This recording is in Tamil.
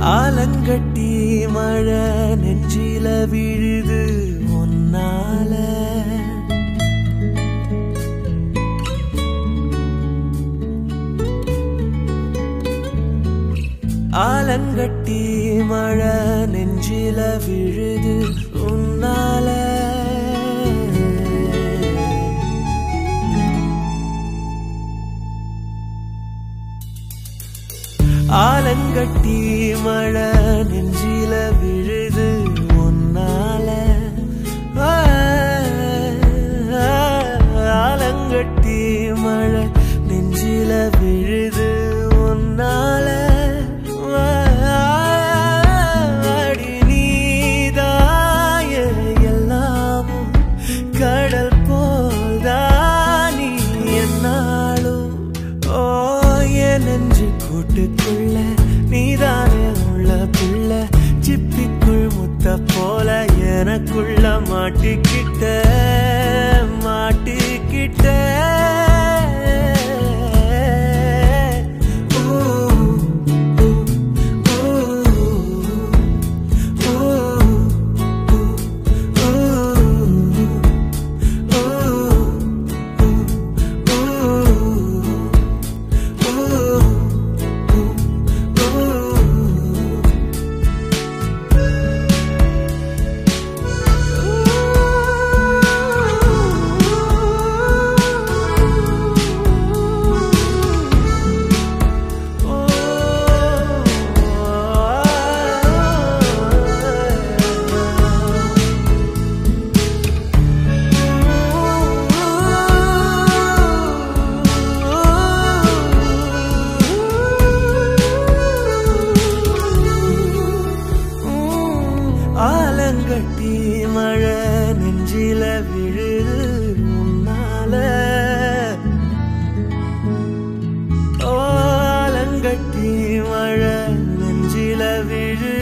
ஆலங்கட்டி மழை நெஞ்சில விழுது ஒன்னால ஆலங்கட்டி மழை நெஞ்சில விழுது உன்னால ஆலங்கட்டி மழை நெஞ்சில விழுது ஒன்னால ஆ, ஆலங்கட்டி மழை நெஞ்சில விழுது ஒன்னால ஆ, அடி நீதாய எல்லாமும் கடல் போல்தான் நீ என்னாலும் ஓ என் நெஞ்சு கூட்டுக்குள்ள நீதானே உள்ள புள்ள சிப்பிக்குள் முத்த போல எனக்குள்ள மாட்டிக்கிட்ட மாட்டிக்கிட்ட ஊ, ஊ, ஊ, ஆலங்கட்டி மழை நெஞ்சில விழுது முன்னால ஓ ஆலங்கட்டி மழை நெஞ்சில விழு